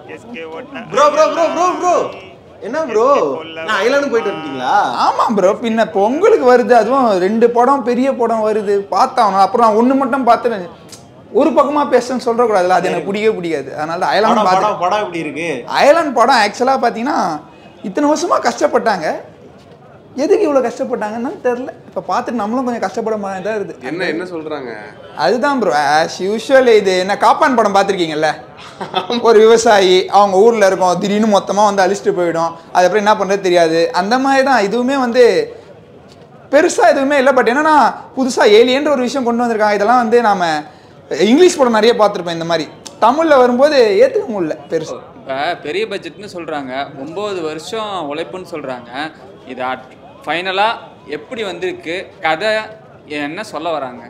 Bro bro bro bro bro என்ன bro நான் island போயிட்டு வந்துட்டீங்களா ஆமாம் ப்ரோ பின்ன பொங்கலுக்கு வருது அதுவும் ரெண்டு படம் பெரிய படம் வருது பார்த்தாகணும் அப்புறம் நான் ஒன்று மட்டும் பார்த்து ஒரு பக்கமாக பேசுன்னு சொல்கிறக்கூடாதுல அது எனக்கு பிடிக்கவே பிடிக்காது அதனால அயலான் படம் பார்த்து படம் படம் எப்படி இருக்கு அயலான் படம் ஆக்சுவலாக பார்த்தீங்கன்னா இத்தனை வருஷமாக கஷ்டப்பட்டாங்க எதுக்கு இவ்வளோ கஷ்டப்பட்டாங்கன்னு தெரில இப்போ பார்த்துட்டு நம்மளும் கொஞ்சம் கஷ்டப்பட மாதிரி தான் இருக்குது என்ன என்ன சொல்றாங்க அதுதான் ப்ரோ ஆஸ் யூஷுவல் இது என்ன காப்பான் படம் பார்த்துருக்கீங்கல்ல ஒரு விவசாயி அவங்க ஊரில் இருக்கும் திடீர்னு மொத்தமாக வந்து அழிச்சிட்டு போயிடும் அதுக்கப்புறம் என்ன பண்ணுறது தெரியாது அந்த மாதிரி தான் இதுவுமே வந்து பெருசாக எதுவுமே இல்லை பட் என்னன்னா புதுசாக ஏலியன்ற ஒரு விஷயம் கொண்டு வந்திருக்காங்க இதெல்லாம் வந்து நாம இங்கிலீஷ் படம் நிறைய பார்த்துருப்போம் இந்த மாதிரி தமிழில் வரும்போது ஏற்றுக்க முடியல பெருசு இப்போ பெரிய பட்ஜெட்னு சொல்கிறாங்க ஒம்பது வருஷம் உழைப்புன்னு சொல்கிறாங்க இது ஃபைனலாக எப்படி வந்திருக்கு கதை என்ன சொல்ல வராங்க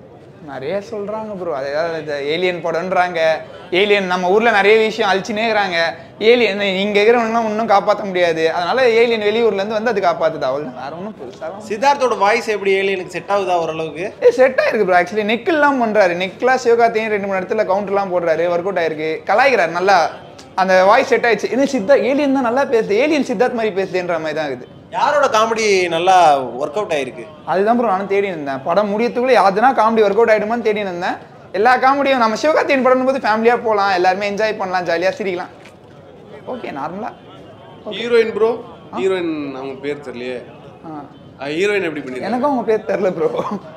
நிறைய சொல்கிறாங்க ப்ரோ அதாவது இந்த ஏலியன் படம்ன்றாங்க ஏலியன் நம்ம ஊரில் நிறைய விஷயம் அழிச்சுனே இருக்கிறாங்க ஏலியன் இங்கே இருக்கிறவங்களாம் இன்னும் காப்பாற்ற முடியாது அதனால ஏலியன் வெளியூர்லேருந்து வந்து அது காப்பாற்றுது அவள் வேற ஒன்றும் பெருசாக சித்தார்த்தோட வாய்ஸ் எப்படி ஏலியனுக்கு செட் ஆகுதா ஓரளவுக்கு ஏ செட் ஆயிருக்கு ப்ரோ ஆக்சுவலி நெக்கெல்லாம் பண்ணுறாரு நெக்லாம் சிவகார்த்தியும் ரெண்டு மூணு இடத்துல கவுண்டர்லாம் போடுறாரு ஒர்க் அவுட் ஆயிருக்கு கலாய்க்கிறாரு நல்லா அந்த வாய்ஸ் செட் ஆயிடுச்சு இன்னும் சித்தா ஏலியன் தான் நல்லா பேசுது ஏலியன் சித்தார்த் மாதிரி பேசுதுன்ற மாதிரி தான் இருக்குது யாரோட காமெடி நல்லா ஒர்க் அவுட் ஆயிருக்கு அதுதான் ப்ரோ நானும் தேடி இருந்தேன் படம் முடியத்துக்குள்ள யாருனா காமெடி ஒர்க் அவுட் ஆயிடுமான்னு தேடி இருந்தேன் எல்லா காமெடியும் நம்ம சிவகார்த்தியின் படம் போது ஃபேமிலியாக போகலாம் எல்லாருமே என்ஜாய் பண்ணலாம் ஜாலியாக சிரிக்கலாம் ஓகே நார்மலாக ஹீரோயின் ப்ரோ ஹீரோயின் அவங்க பேர் தெரியலையே ஹீரோயின் எப்படி பண்ணிருக்காங்க எனக்கும் அவங்க பேர் தெரில bro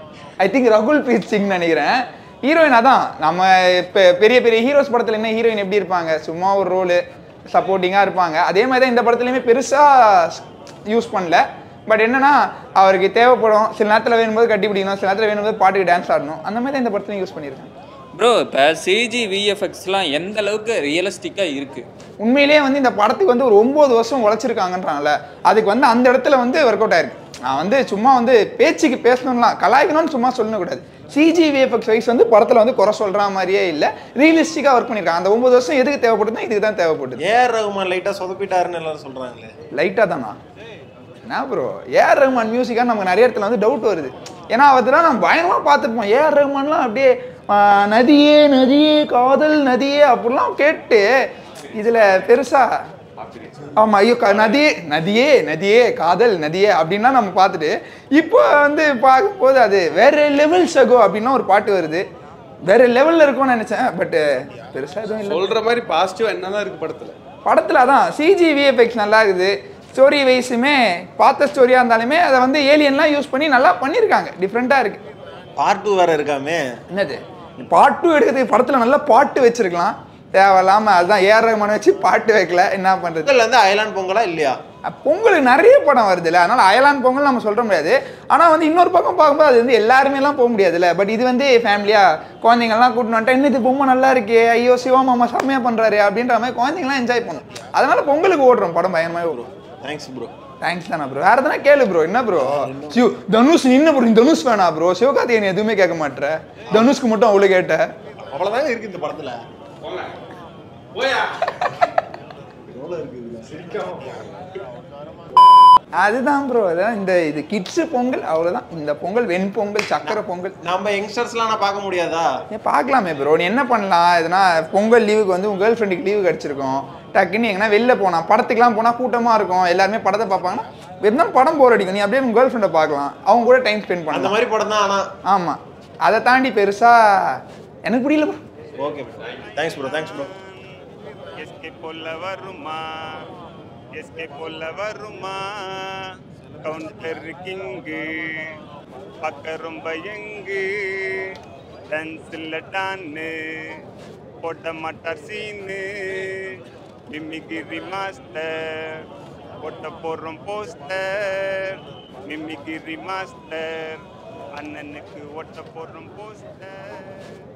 I think Rakul Preet Singh நினைக்கிறேன் ஹீரோயின் அதான் நம்ம இப்போ பெரிய பெரிய ஹீரோஸ் படத்தில் என்ன ஹீரோயின் எப்படி இருப்பாங்க சும்மா ஒரு ரோலு சப்போர்ட்டிங்காக இருப்பாங்க அதே மாதிரி தான் இந்த படத்துலையுமே பெருசாக யூஸ் பண்ணல பட் என்னன்னா அவருக்கு தேவைப்படும் சில நேரத்தில் வேணும்போது கட்டி பிடிக்கணும் சில நேரத்தில் வேணும்போது பாட்டுக்கு டான்ஸ் ஆடணும் அந்த மாதிரி தான் இந்த படத்துலையும் யூஸ் பண்ணியிருக்காங்க ப்ரோ இப்போ சிஜி விஎஃப்எக்ஸ்லாம் எந்த அளவுக்கு ரியலிஸ்டிக்காக இருக்குது உண்மையிலேயே வந்து இந்த படத்துக்கு வந்து ஒரு ஒம்பது வருஷம் உழைச்சிருக்காங்கன்றாங்கல்ல அதுக்கு வந்து அந்த இடத்துல வந்து ஒர்க் அவுட் ஆயிருக்கு நான் வந்து சும்மா வந்து பேச்சுக்கு பேசணும்லாம் கலாய்க்கணும்னு சும்மா சொல்லக்கூடாது சிஜி விஎஃப்எக்ஸ் வைஸ் வந்து படத்தில் வந்து குறை சொல்கிற மாதிரியே இல்லை ரியலிஸ்டிக்காக ஒர்க் பண்ணியிருக்காங்க அந்த ஒம்பது வருஷம் எதுக்கு தேவைப்படுதுன்னா இதுக்கு தான் தேவைப்படுது ஏஆர் ரகுமான் லைட்டா சொதப்பிட்டாருன்னு எல்லாரும் சொல்றாங்களே லைட்டாக தானா என்ன ப்ரோ ஏஆர் ரஹ்மான் மியூசிக்காக நமக்கு நிறைய இடத்துல வந்து டவுட் வருது ஏன்னா அவர்தான் நம்ம பயங்கரமாக பார்த்துருப்போம் ஏஆர் ரஹ்மான்லாம் அப்படியே ஆ, நதியே நதியே காதல் நதியே அப்படிலாம் கேட்டு இதில் பெருசாக ஆமாம் ஐயோ க- நதியே நதியே நதியே காதல் நதியே அப்படின்லாம் நம்ம பார்த்துட்டு இப்போ வந்து பார்க்கும்போது அது வேற லெவல் சகோ அப்படின்லாம் ஒரு பாட்டு வருது வேற லெவலில் இருக்கும்னு நினச்சேன் பட் பெருசாக எதுவும் இல்லை சொல்ற மாதிரி பாசிட்டிவா என்னதான் இருக்கு படத்துல படத்தில் அதான் சிஜி விஎஃப்எக்ஸ் நல்லா இருக்குது ஸ்டோரி வைஸுமே பார்த்த ஸ்டோரியாக இருந்தாலுமே அதை வந்து ஏலியன்லாம் யூஸ் பண்ணி நல்லா பண்ணியிருக்காங்க டிஃப்ரெண்ட்டாக இருக்குது பார்ட் டூ வேற இருக்காமே என்னது பார்ட் டூ எடுக்கிறதுக்கு படத்தில் நல்லா பாட்டு வச்சிருக்கலாம் தேவையில்லாமல் அதுதான் ஏஆர் ரஹ்மான் வச்சு பாட்டு வைக்கல என்ன பண்ணுறது பொங்கல்ல இருந்து ஐலாண்ட் பொங்கலா இல்லையா பொங்கலுக்கு நிறைய படம் வருதுல்ல அதனால அயலான் பொங்கல் நம்ம சொல்ல முடியாது ஆனால் வந்து இன்னொரு பக்கம் பார்க்கும்போது அது வந்து எல்லாருமேலாம் போக முடியாதுல்ல பட் இது வந்து ஃபேமிலியாக குழந்தைங்கள்லாம் கூட்டின்னு வந்துட்டா இன்னும் இது பொம்மை நல்லா இருக்கே ஐயோ சிவா மாமா செம்மையாக பண்ணுறாரு அப்படின்ற மாதிரி குழந்தைங்களாம் என்ஜாய் பண்ணும் அதனால பொங்கலுக்கு ஓடுறோம் படம் பயங்கரமாக ஓடும் தேங்க்ஸ் ப்ரோ தேங்க்ஸ் தானே ப்ரோ வேற எதனா கேளு ப்ரோ என்ன ப்ரோ சிவ் தனுஷ் நின்ன ப்ரோ தனுஷ் வேணா ப்ரோ சிவகார்த்திகேயன் எதுவுமே கேட்க மாட்டேற தனுஷ்க்கு மட்டும் அவ்வளோ கேட்ட அவ்வளவுதாங்க இருக்கு இந்த படத்துல அதுதான் ப்ரோ அதான் இந்த இது கிட்ஸு பொங்கல் அவ்வளோதான் இந்த பொங்கல் வெண்பொங்கல் சக்கரை பொங்கல் நம்ம யங்ஸ்டர்ஸ்லாம் நான் பார்க்க முடியாதா ஏன் பார்க்கலாமே ப்ரோ நீ என்ன பண்ணலாம் எதனா பொங்கல் லீவுக்கு வந்து உங்கள் கேர்ள் ஃப்ரெண்டுக்கு லீவு கிடச்சிருக்கும் டக்குன்னு எங்கன்னா வெளில போனால் படத்துக்குலாம் போனால் கூட்டமாக இருக்கும் எல்லாருமே படத்தை பார்ப்பாங்கன்னா இருந்தாலும் படம் போர் அடிக்கும் நீ அப்படியே உங்கள் கேர்ள் ஃப்ரெண்டை பார்க்கலாம் அவங்க கூட டைம் ஸ்பெண்ட் அந்த பண்ணலாம் மாதிரி படம் தான் ஆனா ஆமாம் அதை தாண்டி பெருசாக எனக்கு புரியல bro. Okay bro thanks bro thanks bro SK கொல்ல வருமா எஸ்கே கொல்ல வருமா கவுண்டர் கிங்கு பக்க ரொம்ப எங்கு டான்ஸில் டான்னு போட்ட மாட்டார் சீனு மிமிகிரி மாஸ்டர் போட்ட போடுறோம் போஸ்டர் மிமிகிரி மாஸ்டர் அண்ணனுக்கு ஒட்ட போடுறோம் போஸ்டர்